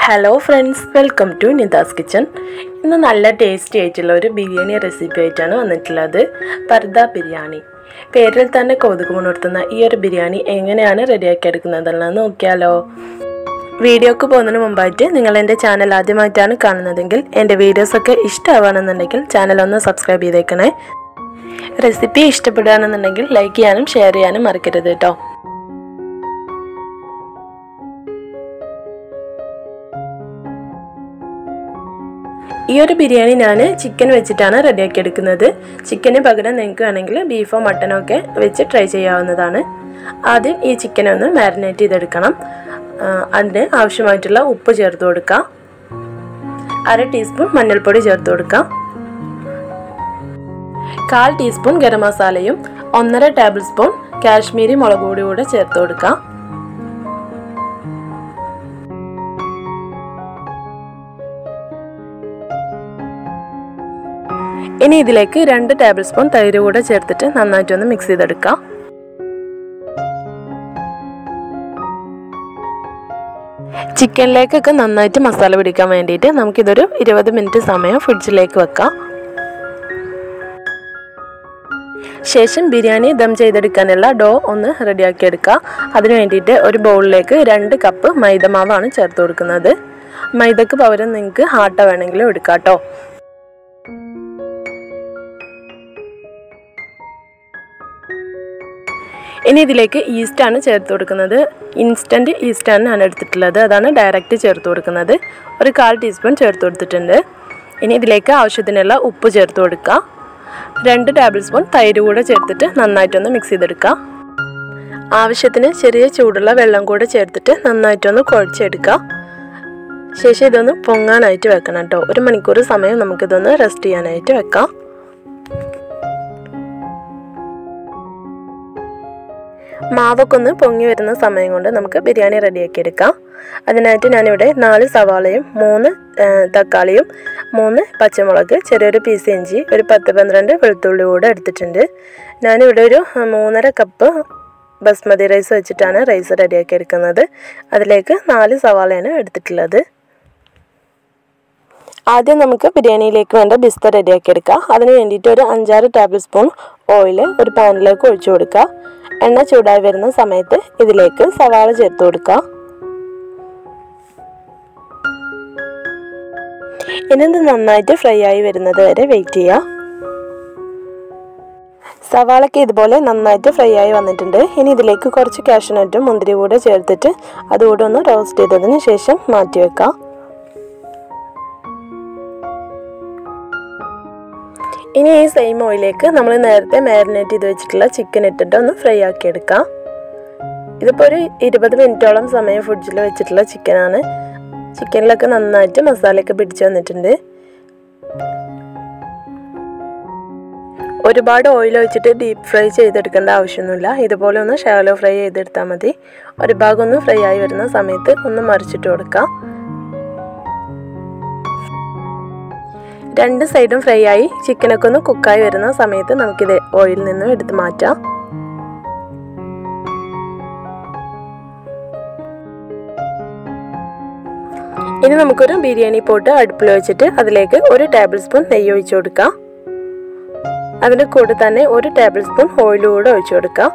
hello friends welcome to Nitha's kitchen ഇന്ന് നല്ല tasty ആയിട്ടുള്ള ഒരു ബിരിയാണി റെസിപ്പി ആയിട്ടാണ് വന്നിട്ടുള്ളത് പർദ ബിരിയാണി പേരിൽ തന്നെ കൗതുകമുണർത്തുന്ന ഈ ഒരു ബിരിയാണി എങ്ങനെയാണ് റെഡിയാക്കി എടുക്കുന്നതെന്ന് നോക്കിയാലോ വീഡിയോക്ക് പോകുന്നതിന് മുമ്പായിട്ട് നിങ്ങൾ എൻ്റെ ചാനൽ ആദ്യമായിട്ടാണ് കാണുന്നതെങ്കിൽ എൻ്റെ വീഡിയോസൊക്കെ ഇഷ്ടമാവുകയാണെന്നുണ്ടെങ്കിൽ ചാനൽ ഒന്ന് സബ്സ്ക്രൈബ് ചെയ്തേക്കണേ റെസിപ്പി ഇഷ്ടപ്പെടുകയാണെന്നുണ്ടെങ്കിൽ ലൈക്ക് ചെയ്യാനും ഷെയർ ചെയ്യാനും മറക്കരുത് കേട്ടോ ഈ ഒരു ബിരിയാണി ഞാൻ ചിക്കൻ വെച്ചിട്ടാണ് റെഡിയാക്കി എടുക്കുന്നത് ചിക്കന് പകരം നിങ്ങൾക്ക് വേണമെങ്കിൽ ബീഫോ മട്ടനോ ഒക്കെ വെച്ച് ട്രൈ ചെയ്യാവുന്നതാണ് ആദ്യം ഈ ചിക്കൻ ഒന്ന് മാരിനേറ്റ് ചെയ്തെടുക്കണം അതിന് ആവശ്യമായിട്ടുള്ള ഉപ്പ് ചേർത്ത് കൊടുക്കുക അര ടീസ്പൂൺ മഞ്ഞൾപ്പൊടി ചേർത്ത് കൊടുക്കുക കാൽ ടീസ്പൂൺ ഗരം മസാലയും ഒന്നര ടേബിൾ സ്പൂൺ കാശ്മീരി മുളക് പൊടി കൂടെ ചേർത്ത് കൊടുക്കുക ഇനി ഇതിലേക്ക് രണ്ട് ടേബിൾ സ്പൂൺ തൈര് കൂടെ ചേർത്തിട്ട് നന്നായിട്ടൊന്ന് മിക്സ് ചെയ്തെടുക്കാം ചിക്കനിലേക്കൊക്കെ നന്നായിട്ട് മസാല പിടിക്കാൻ വേണ്ടിയിട്ട് നമുക്കിതൊരു ഇരുപത് മിനിറ്റ് സമയം ഫ്രിഡ്ജിലേക്ക് വെക്കാം ശേഷം ബിരിയാണി ദം ചെയ്തെടുക്കാനുള്ള ഡോ ഒന്ന് റെഡിയാക്കി എടുക്കുക അതിന് വേണ്ടിയിട്ട് ഒരു ബൗളിലേക്ക് രണ്ട് കപ്പ് മൈദമാവാണ് ചേർത്ത് കൊടുക്കുന്നത് മൈദക്ക് പകരം നിങ്ങൾക്ക് ആട്ട വേണമെങ്കിലും എടുക്കാം കേട്ടോ ഇനി ഇതിലേക്ക് ഈസ്റ്റാണ് ചേർത്ത് കൊടുക്കുന്നത് ഇൻസ്റ്റൻറ്റ് ഈസ്റ്റാണ് ഞാൻ എടുത്തിട്ടുള്ളത് അതാണ് ഡയറക്റ്റ് ചേർത്ത് കൊടുക്കുന്നത് ഒരു കാൽ ടീസ്പൂൺ ചേർത്ത് കൊടുത്തിട്ടുണ്ട് ഇനി ഇതിലേക്ക് ആവശ്യത്തിനുള്ള ഉപ്പ് ചേർത്ത് കൊടുക്കുക രണ്ട് ടേബിൾ സ്പൂൺ തൈര് കൂടെ ചേർത്തിട്ട് നന്നായിട്ടൊന്ന് മിക്സ് ചെയ്തെടുക്കുക ആവശ്യത്തിന് ചെറിയ ചൂടുള്ള വെള്ളം കൂടെ ചേർത്തിട്ട് നന്നായിട്ടൊന്ന് കുഴച്ചെടുക്കുക ശേഷം ഇതൊന്ന് പൊങ്ങാനായിട്ട് വെക്കണം കേട്ടോ ഒരു മണിക്കൂർ സമയം നമുക്കിതൊന്ന് റെസ്റ്റ് ചെയ്യാനായിട്ട് വെക്കാം മാവൊക്കെ ഒന്ന് പൊങ്ങി വരുന്ന സമയം കൊണ്ട് നമുക്ക് ബിരിയാണി റെഡിയാക്കി എടുക്കാം അതിനായിട്ട് ഞാനിവിടെ നാല് സവാളയും മൂന്ന് തക്കാളിയും മൂന്ന് പച്ചമുളക് ചെറിയൊരു പീസ് ഇഞ്ചി ഒരു പത്ത് പന്ത്രണ്ട് വെളുത്തുള്ളി കൂടെ എടുത്തിട്ടുണ്ട് ഞാനിവിടെ ഒരു മൂന്നര കപ്പ് ബസ്മതി റൈസ് വെച്ചിട്ടാണ് റൈസ് റെഡിയാക്കി എടുക്കുന്നത് അതിലേക്ക് നാല് സവാളയാണ് എടുത്തിട്ടുള്ളത് ആദ്യം നമുക്ക് ബിരിയാണിയിലേക്ക് വേണ്ട ബിസ്ത റെഡിയാക്കി എടുക്കാം അതിന് വേണ്ടിയിട്ട് ഒരു അഞ്ചാറ് ടേബിൾ സ്പൂൺ ഓയിൽ ഒരു പാനിലേക്ക് ഒഴിച്ചു കൊടുക്കുക എണ്ണ ചൂടായി വരുന്ന സമയത്ത് ഇതിലേക്ക് സവാള ചേർത്ത് കൊടുക്കുക ഇനി ഇത് നന്നായിട്ട് ഫ്രൈ ആയി വരുന്നത് വരെ വെയിറ്റ് ചെയ്യുക സവാളയ്ക്ക് ഇതുപോലെ നന്നായിട്ട് ഫ്രൈ ആയി വന്നിട്ടുണ്ട് ഇനി ഇതിലേക്ക് കുറച്ച് കാഷ്നട്ടും മുന്തിരി കൂടെ ചേർത്തിട്ട് അതുകൂടെ ഒന്ന് റോസ്റ്റ് ചെയ്തതിന് ശേഷം മാറ്റി വെക്കാം ഇനി ഈ സെയിം ഓയിലേക്ക് നമ്മൾ നേരത്തെ മാരിനേറ്റ് ചെയ്ത് വെച്ചിട്ടുള്ള ചിക്കൻ ഇട്ടിട്ട് ഒന്ന് ഫ്രൈ ആക്കി എടുക്കാം ഇതിപ്പോൾ ഒരു ഇരുപത് മിനിറ്റോളം സമയം ഫ്രിഡ്ജിൽ വെച്ചിട്ടുള്ള ചിക്കനാണ് ചിക്കനിലൊക്കെ നന്നായിട്ട് മസാലയൊക്കെ പിടിച്ചു വന്നിട്ടുണ്ട് ഒരുപാട് ഓയിൽ ഒഴിച്ചിട്ട് ഡീപ്പ് ഫ്രൈ ചെയ്തെടുക്കേണ്ട ആവശ്യമൊന്നുമില്ല ഇതുപോലെ ഒന്ന് ഷാലോ ഫ്രൈ ചെയ്തെടുത്താൽ മതി ഒരു ഭാഗം ഒന്ന് ഫ്രൈ ആയി വരുന്ന സമയത്ത് ഒന്ന് മറിച്ചിട്ട് കൊടുക്കാം രണ്ട് സൈഡും ഫ്രൈ ആയി ചിക്കനൊക്കെ ഒന്ന് കുക്കായി വരുന്ന സമയത്ത് നമുക്കിത് ഓയിലിൽ നിന്നും എടുത്ത് മാറ്റാം ഇനി നമുക്കൊരു ബിരിയാണി പോട്ട് അടുപ്പിൽ വെച്ചിട്ട് അതിലേക്ക് ഒരു ടേബിൾ സ്പൂൺ നെയ്യ് ഒഴിച്ചു കൊടുക്കാം അതിൻ്റെ കൂടെ തന്നെ ഒരു ടേബിൾ സ്പൂൺ ഓയിൽ കൂടെ ഒഴിച്ചു കൊടുക്കാം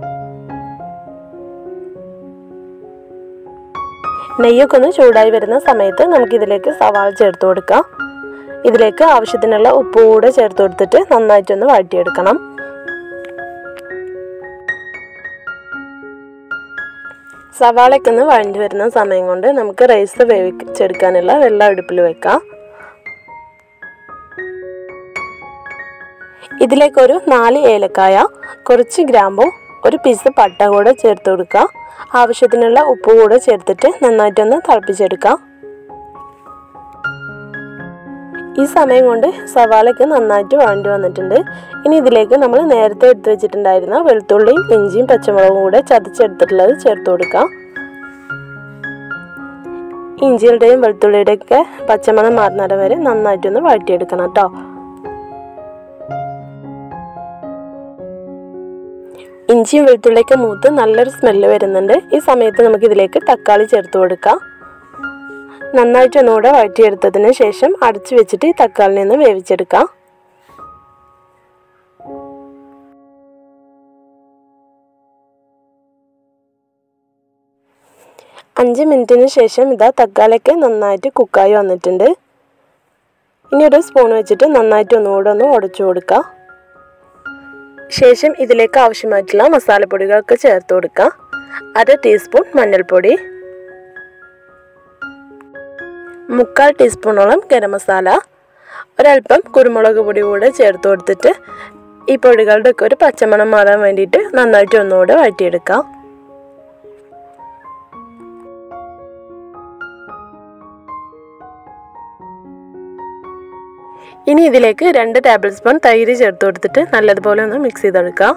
നെയ്യൊക്കെ ഒന്ന് ചൂടായി വരുന്ന സമയത്ത് നമുക്കിതിലേക്ക് സവാള ചേർത്ത് കൊടുക്കാം ഇതിലേക്ക് ആവശ്യത്തിനുള്ള ഉപ്പ് കൂടെ ചേർത്ത് കൊടുത്തിട്ട് നന്നായിട്ടൊന്ന് വാട്ടിയെടുക്കണം സവാളയ്ക്ക് ഒന്ന് വഴഞ്ഞു വരുന്ന സമയം കൊണ്ട് നമുക്ക് റൈസ് വേവിച്ചെടുക്കാനുള്ള വെള്ളം അടുപ്പിൽ വെക്കാം ഇതിലേക്കൊരു നാല് ഏലക്കായ കുറച്ച് ഗ്രാമ്പും ഒരു പീസ് പട്ട കൂടെ ചേർത്ത് കൊടുക്കുക ആവശ്യത്തിനുള്ള ഉപ്പ് കൂടെ ചേർത്തിട്ട് നന്നായിട്ടൊന്ന് തിളപ്പിച്ചെടുക്കാം ഈ സമയം കൊണ്ട് സവാളയ്ക്ക് നന്നായിട്ട് വഴണ്ടി വന്നിട്ടുണ്ട് ഇനി ഇതിലേക്ക് നമ്മൾ നേരത്തെ എടുത്തു വെച്ചിട്ടുണ്ടായിരുന്ന വെളുത്തുള്ളിയും ഇഞ്ചിയും പച്ചമുളകും കൂടെ ചതച്ചെടുത്തിട്ടുള്ളത് ചേർത്ത് കൊടുക്കാം ഇഞ്ചിയുടെയും വെളുത്തുള്ളിയുടെയും ഒക്കെ പച്ചമണം മാറുന്നിട വരെ നന്നായിട്ടൊന്ന് വഴറ്റിയെടുക്കണം കേട്ടോ ഇഞ്ചിയും വെളുത്തുള്ളിയൊക്കെ മൂത്ത് നല്ലൊരു സ്മെല്ല് വരുന്നുണ്ട് ഈ സമയത്ത് നമുക്ക് ഇതിലേക്ക് തക്കാളി ചേർത്ത് കൊടുക്കാം നന്നായിട്ട് ഒന്നുകൂടെ വഴറ്റിയെടുത്തതിന് ശേഷം അടച്ചു വെച്ചിട്ട് ഈ തക്കാളി നിന്ന് വേവിച്ചെടുക്കാം അഞ്ച് മിനിറ്റിന് ശേഷം ഇതാ തക്കാളിയൊക്കെ നന്നായിട്ട് കുക്കായി വന്നിട്ടുണ്ട് ഇനി ഒരു സ്പൂൺ വെച്ചിട്ട് നന്നായിട്ട് ഒന്നുകൂടെ ഒന്ന് ഉടച്ചു കൊടുക്കുക ശേഷം ഇതിലേക്ക് ആവശ്യമായിട്ടുള്ള മസാലപ്പൊടികളൊക്കെ ചേർത്ത് കൊടുക്കുക അര ടീസ്പൂൺ മഞ്ഞൾപ്പൊടി മുക്കാൽ ടീസ്പൂണോളം ഗരം മസാല ഒരല്പം കുരുമുളക് പൊടി കൂടെ ചേർത്ത് കൊടുത്തിട്ട് ഈ പൊടികളുടെ ഒക്കെ ഒരു പച്ചമണം മാറാൻ വേണ്ടിയിട്ട് നന്നായിട്ട് ഒന്നുകൂടെ വഴറ്റിയെടുക്കാം ഇനി ഇതിലേക്ക് രണ്ട് ടേബിൾ സ്പൂൺ തൈര് ചേർത്ത് കൊടുത്തിട്ട് നല്ലതുപോലെ ഒന്ന് മിക്സ് ചെയ്തെടുക്കാം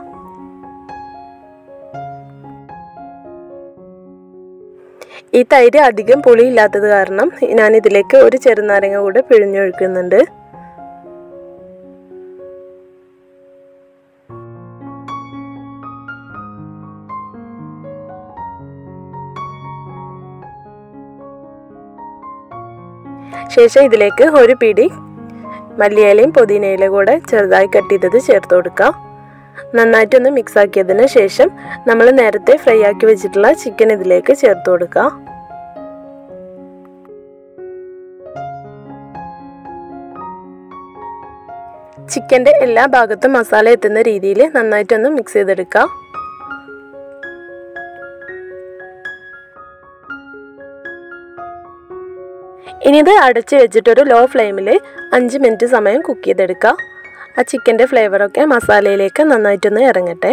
ഈ തൈര് അധികം പുളിയില്ലാത്തത് കാരണം ഞാൻ ഇതിലേക്ക് ഒരു ചെറുനാരങ്ങ കൂടെ പിഴിഞ്ഞൊഴിക്കുന്നുണ്ട് ശേഷം ഇതിലേക്ക് ഒരു പിടി മല്ലിയിലയും പുതിനയില കൂടെ ചെറുതായി കട്ട് ചെയ്തത് ചേർത്ത് കൊടുക്കാം നന്നായിട്ടൊന്ന് മിക്സ് ആക്കിയതിന് ശേഷം നമ്മൾ നേരത്തെ ഫ്രൈ ആക്കി വെച്ചിട്ടുള്ള ചിക്കൻ ഇതിലേക്ക് ചേർത്ത് കൊടുക്കാം ചിക്കൻ്റെ എല്ലാ ഭാഗത്തും മസാല എത്തുന്ന രീതിയിൽ നന്നായിട്ടൊന്ന് മിക്സ് ചെയ്തെടുക്കാം ഇനി ഇത് അടച്ച് വെച്ചിട്ടൊരു ലോ ഫ്ലെയിമിൽ അഞ്ച് മിനിറ്റ് സമയം കുക്ക് ചെയ്തെടുക്കുക ആ ചിക്കൻ്റെ ഫ്ലേവറൊക്കെ മസാലയിലേക്ക് നന്നായിട്ടൊന്ന് ഇറങ്ങട്ടെ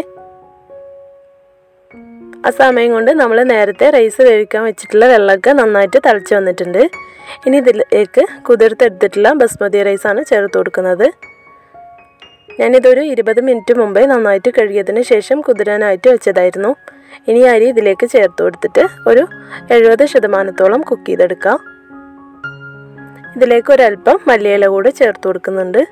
ആ സമയം കൊണ്ട് നമ്മൾ നേരത്തെ റൈസ് വേവിക്കാൻ വെച്ചിട്ടുള്ള വെള്ളമൊക്കെ നന്നായിട്ട് തിളച്ച് വന്നിട്ടുണ്ട് ഇനി ഇതിലേക്ക് കുതിർത്തെടുത്തിട്ടുള്ള ബസ്മതി റൈസാണ് ചേർത്ത് കൊടുക്കുന്നത് ഞാനിതൊരു ഇരുപത് മിനിറ്റ് മുമ്പേ നന്നായിട്ട് കഴുകിയതിന് ശേഷം കുതിരാനായിട്ട് വെച്ചതായിരുന്നു ഇനി അരി ഇതിലേക്ക് ചേർത്ത് കൊടുത്തിട്ട് ഒരു എഴുപത് ശതമാനത്തോളം കുക്ക് ചെയ്തെടുക്കാം ഇതിലേക്ക് ഒരല്പം മല്ലിയില കൂടെ ചേർത്ത് കൊടുക്കുന്നുണ്ട്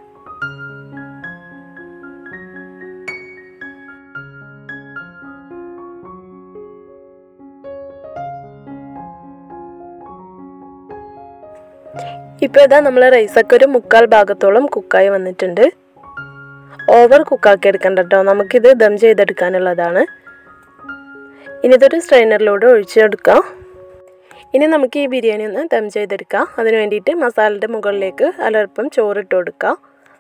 ഇപ്പോൾ ഇതാ നമ്മൾ റൈസൊക്കെ ഒരു മുക്കാൽ ഭാഗത്തോളം കുക്കായി വന്നിട്ടുണ്ട് ഓവർ കുക്കാക്കി എടുക്കണ്ട കേട്ടോ നമുക്കിത് ദം ചെയ്തെടുക്കാനുള്ളതാണ് ഇനി ഇതൊരു സ്ട്രെയിനറിലൂടെ ഒഴിച്ചെടുക്കാം ഇനി നമുക്ക് ഈ ബിരിയാണി ഒന്ന് ദം ചെയ്തെടുക്കാം അതിന് വേണ്ടിയിട്ട് മസാലയുടെ മുകളിലേക്ക് അലർപ്പം ചോറിട്ട് കൊടുക്കാം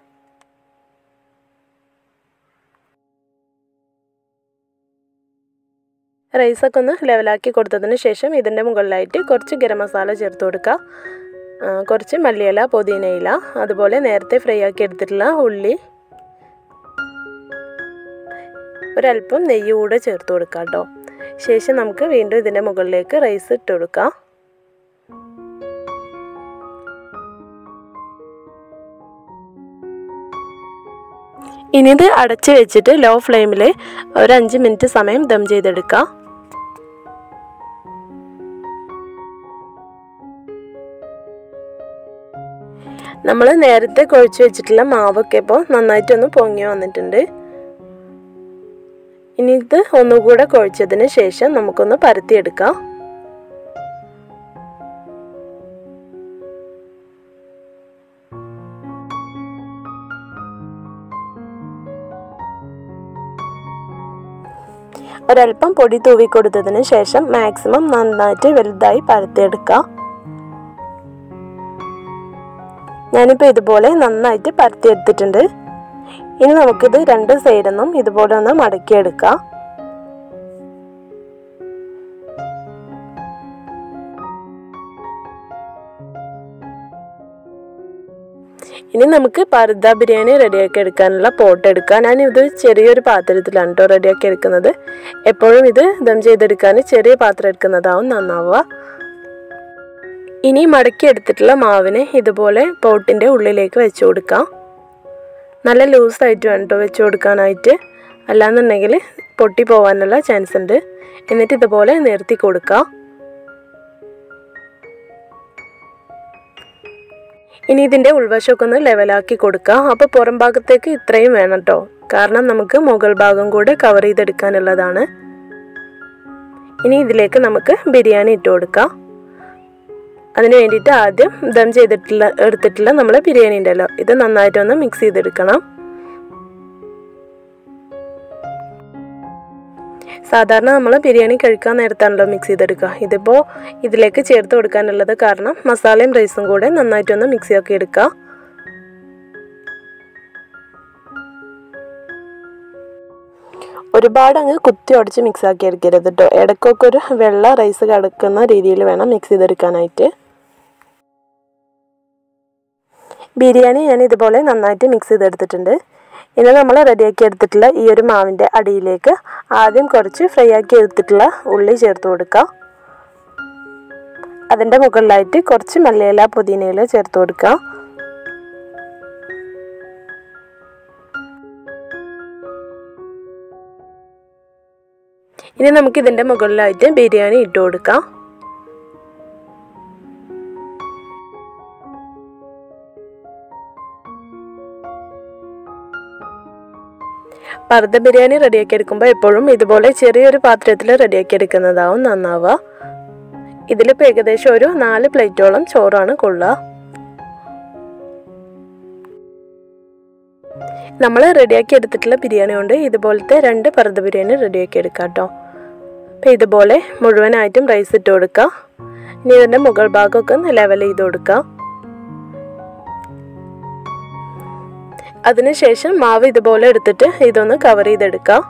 റൈസൊക്കെ ഒന്ന് ലെവലാക്കി കൊടുത്തതിന് ശേഷം ഇതിൻ്റെ മുകളിലായിട്ട് കുറച്ച് ഗരം മസാല ചേർത്ത് കൊടുക്കുക കുറച്ച് മല്ലിയില പുതിനയില അതുപോലെ നേരത്തെ ഫ്രൈ ആക്കി എടുത്തിട്ടുള്ള ഉള്ളി ഒരല്പം നെയ്യ് കൂടെ ചേർത്ത് കൊടുക്കാം കേട്ടോ ശേഷം നമുക്ക് വീണ്ടും ഇതിൻ്റെ മുകളിലേക്ക് റൈസ് ഇട്ട് കൊടുക്കാം ഇനി ഇത് അടച്ച് വെച്ചിട്ട് ലോ ഫ്ലെയിമിൽ ഒരു അഞ്ച് മിനിറ്റ് സമയം ദം ചെയ്തെടുക്കാം നമ്മൾ നേരത്തെ കുഴച്ച് വെച്ചിട്ടുള്ള മാവൊക്കെ ഇപ്പോൾ നന്നായിട്ടൊന്ന് പൊങ്ങി വന്നിട്ടുണ്ട് ഇനി ഇത് ഒന്നുകൂടെ കുഴച്ചതിന് ശേഷം നമുക്കൊന്ന് പരത്തിയെടുക്കാം ഒരല്പം പൊടി തൂവി കൊടുത്തതിന് ശേഷം മാക്സിമം നന്നായിട്ട് വലുതായി പരത്തിയെടുക്കാം ഞാനിപ്പോൾ ഇതുപോലെ നന്നായിട്ട് പരത്തിയെടുത്തിട്ടുണ്ട് ഇനി നമുക്കിത് രണ്ട് സൈഡിൽ നിന്നും ഇതുപോലെ ഒന്ന് മടക്കിയെടുക്കാം ഇനി നമുക്ക് പർദ്ദ ബിരിയാണി റെഡിയാക്കി എടുക്കാനുള്ള പോട്ട് എടുക്കാം ഞാൻ ഇത് ചെറിയൊരു പാത്രത്തിലാണ് കേട്ടോ റെഡിയാക്കി എടുക്കുന്നത് എപ്പോഴും ഇത് ദം ചെയ്തെടുക്കാൻ ചെറിയ പാത്രം എടുക്കുന്നതാവും നന്നാവുക ഇനി മടക്കി എടുത്തിട്ടുള്ള മാവിനെ ഇതുപോലെ പോട്ടിൻ്റെ ഉള്ളിലേക്ക് വെച്ച് കൊടുക്കാം നല്ല ലൂസായിട്ട് വേണം കേട്ടോ വെച്ച് കൊടുക്കാനായിട്ട് അല്ലാന്നുണ്ടെങ്കിൽ പൊട്ടി പോകാനുള്ള ചാൻസ് ഉണ്ട് എന്നിട്ട് ഇതുപോലെ നിർത്തി കൊടുക്കാം ഇനി ഇതിൻ്റെ ഉൾവശമൊക്കെ ഒന്ന് ലെവലാക്കി കൊടുക്കാം അപ്പോൾ പുറം ഭാഗത്തേക്ക് ഇത്രയും വേണം കേട്ടോ കാരണം നമുക്ക് മുകൾ ഭാഗം കൂടെ കവർ ചെയ്തെടുക്കാനുള്ളതാണ് ഇനി ഇതിലേക്ക് നമുക്ക് ബിരിയാണി ഇട്ട് കൊടുക്കാം അതിന് വേണ്ടിയിട്ട് ആദ്യം ദം ചെയ്തിട്ടുള്ള എടുത്തിട്ടുള്ള നമ്മളെ ബിരിയാണി ഉണ്ടല്ലോ ഇത് നന്നായിട്ടൊന്ന് മിക്സ് ചെയ്തെടുക്കണം സാധാരണ നമ്മൾ ബിരിയാണി കഴിക്കാൻ നേരത്താണല്ലോ മിക്സ് ചെയ്തെടുക്കുക ഇതിപ്പോൾ ഇതിലേക്ക് ചേർത്ത് കൊടുക്കാനുള്ളത് കാരണം മസാലയും റൈസും കൂടെ നന്നായിട്ടൊന്ന് മിക്സ് ആക്കി എടുക്കുക ഒരുപാട് അങ്ങ് കുത്തി ഉടച്ച് മിക്സ് ആക്കി എടുക്കരുത് കേട്ടോ ഇടയ്ക്കൊക്കെ ഒരു വെള്ള റൈസ് കിടക്കുന്ന രീതിയിൽ വേണം മിക്സ് ചെയ്തെടുക്കാനായിട്ട് ബിരിയാണി ഞാൻ ഇതുപോലെ നന്നായിട്ട് മിക്സ് ചെയ്തെടുത്തിട്ടുണ്ട് ഇനി നമ്മൾ റെഡിയാക്കി എടുത്തിട്ടുള്ള ഈ ഒരു മാവിൻ്റെ അടിയിലേക്ക് ആദ്യം കുറച്ച് ഫ്രൈ ആക്കി എടുത്തിട്ടുള്ള ഉള്ളി ചേർത്ത് കൊടുക്കുക അതിൻ്റെ മുകളിലായിട്ട് കുറച്ച് മല്ലിയില പുതിനയില ചേർത്ത് കൊടുക്കുക ഇനി നമുക്ക് ഇതിൻ്റെ മുകളിലായിട്ട് ബിരിയാണി ഇട്ട് കൊടുക്കാം പർദ്ദ ബിരിയാണി റെഡിയാക്കി എടുക്കുമ്പോൾ എപ്പോഴും ഇതുപോലെ ചെറിയൊരു പാത്രത്തിൽ റെഡിയാക്കി എടുക്കുന്നതാവും നന്നാവുക ഇതിലിപ്പോൾ ഏകദേശം ഒരു നാല് പ്ലേറ്റോളം ചോറാണ് കൊള്ളുക നമ്മൾ റെഡിയാക്കി എടുത്തിട്ടുള്ള ബിരിയാണി കൊണ്ട് ഇതുപോലത്തെ രണ്ട് പർദ്ദ ബിരിയാണി റെഡിയാക്കി എടുക്കാം കേട്ടോ അപ്പോൾ ഇതുപോലെ മുഴുവനായിട്ടും റൈസ് ഇട്ട് കൊടുക്കുക ഇനി ഇതിൻ്റെ മുകൾ ഭാഗമൊക്കെ ഒന്ന് ലെവൽ ചെയ്ത് കൊടുക്കുക അതിനുശേഷം മാവ് ഇതുപോലെ എടുത്തിട്ട് ഇതൊന്ന് കവർ ചെയ്തെടുക്കുക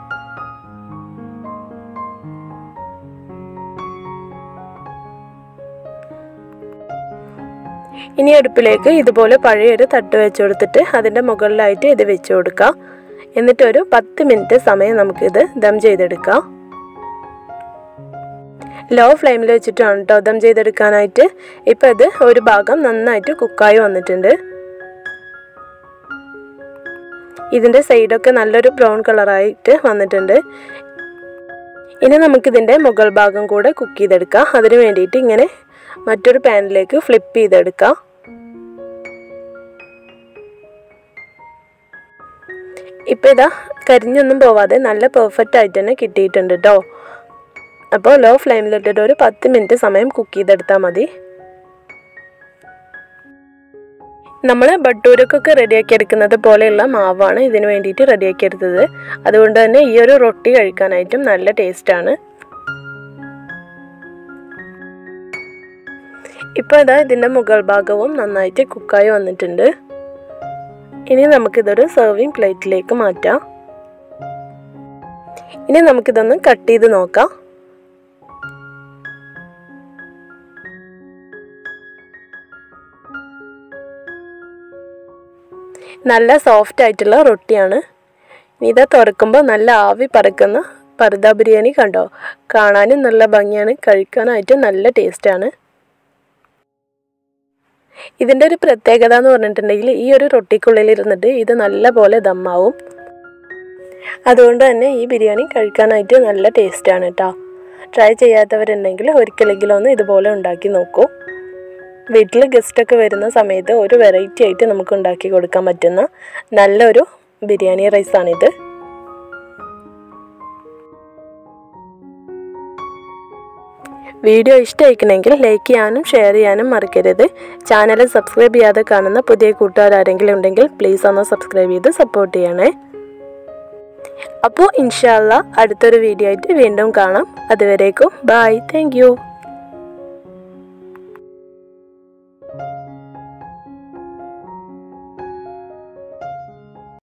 ഇനി അടുപ്പിലേക്ക് ഇതുപോലെ പഴയൊരു തട്ട് വെച്ച് കൊടുത്തിട്ട് അതിൻ്റെ മുകളിലായിട്ട് ഇത് വെച്ച് കൊടുക്കുക എന്നിട്ട് ഒരു പത്ത് മിനിറ്റ് സമയം നമുക്കിത് ദം ചെയ്തെടുക്കാം ലോ ഫ്ലെയിമിൽ വെച്ചിട്ടാണ് കേട്ടോ ദം ചെയ്തെടുക്കാനായിട്ട് ഇപ്പം ഇത് ഒരു ഭാഗം നന്നായിട്ട് കുക്കായി വന്നിട്ടുണ്ട് ഇതിൻ്റെ സൈഡൊക്കെ നല്ലൊരു ബ്രൗൺ കളറായിട്ട് വന്നിട്ടുണ്ട് ഇനി നമുക്കിതിൻ്റെ മുകൾ ഭാഗം കൂടെ കുക്ക് ചെയ്തെടുക്കാം അതിന് വേണ്ടിയിട്ട് ഇങ്ങനെ മറ്റൊരു പാനിലേക്ക് ഫ്ലിപ്പ് ചെയ്തെടുക്കാം ഇപ്പം ഇതാ കരിഞ്ഞൊന്നും പോവാതെ നല്ല പെർഫെക്റ്റ് ആയിട്ട് തന്നെ കിട്ടിയിട്ടുണ്ട് കേട്ടോ അപ്പോൾ ലോ ഫ്ലെയിമിലിട്ടിട്ട് ഒരു പത്ത് മിനിറ്റ് സമയം കുക്ക് ചെയ്തെടുത്താൽ മതി നമ്മൾ ബട്ടൂരക്കൊക്കെ റെഡിയാക്കി എടുക്കുന്നത് പോലെയുള്ള മാവാണ് ഇതിന് വേണ്ടിയിട്ട് റെഡിയാക്കി എടുത്തത് അതുകൊണ്ട് തന്നെ ഈ ഒരു റൊട്ടി കഴിക്കാനായിട്ടും നല്ല ടേസ്റ്റാണ് ഇപ്പോൾ ഇതാ ഇതിൻ്റെ മുകൾ ഭാഗവും നന്നായിട്ട് കുക്കായി വന്നിട്ടുണ്ട് ഇനി നമുക്കിതൊരു സെർവിങ് പ്ലേറ്റിലേക്ക് മാറ്റാം ഇനി നമുക്കിതൊന്ന് കട്ട് ചെയ്ത് നോക്കാം നല്ല സോഫ്റ്റ് ആയിട്ടുള്ള റൊട്ടിയാണ് ഇത് തുറക്കുമ്പോൾ നല്ല ആവി പറക്കുന്ന പർദ ബിരിയാണി കണ്ടോ കാണാനും നല്ല ഭംഗിയാണ് കഴിക്കാനായിട്ട് നല്ല ടേസ്റ്റാണ് ഇതിൻ്റെ ഒരു പ്രത്യേകത എന്ന് പറഞ്ഞിട്ടുണ്ടെങ്കിൽ ഈ ഒരു റൊട്ടിക്കുള്ളിൽ ഇരുന്നിട്ട് ഇത് നല്ല പോലെ ദമ്മാവും അതുകൊണ്ട് തന്നെ ഈ ബിരിയാണി കഴിക്കാനായിട്ട് നല്ല ടേസ്റ്റാണ് കേട്ടോ ട്രൈ ചെയ്യാത്തവരുണ്ടെങ്കിൽ ഒരിക്കലെങ്കിലും ഒന്ന് ഇതുപോലെ ഉണ്ടാക്കി നോക്കൂ വീട്ടിൽ ഗസ്റ്റൊക്കെ വരുന്ന സമയത്ത് ഒരു വെറൈറ്റി ആയിട്ട് നമുക്ക് ഉണ്ടാക്കി കൊടുക്കാൻ പറ്റുന്ന നല്ലൊരു ബിരിയാണി റൈസാണിത് വീഡിയോ ഇഷ്ടമായിക്കണമെങ്കിൽ ലൈക്ക് ചെയ്യാനും ഷെയർ ചെയ്യാനും മറക്കരുത് ചാനൽ സബ്സ്ക്രൈബ് ചെയ്യാതെ കാണുന്ന പുതിയ കൂട്ടുകാരാരെങ്കിലും ഉണ്ടെങ്കിൽ പ്ലീസ് ഒന്ന് സബ്സ്ക്രൈബ് ചെയ്ത് സപ്പോർട്ട് ചെയ്യണേ അപ്പോൾ ഇൻഷാല്ല അടുത്തൊരു വീഡിയോ ആയിട്ട് വീണ്ടും കാണാം അതുവരേക്കും ബായ് താങ്ക്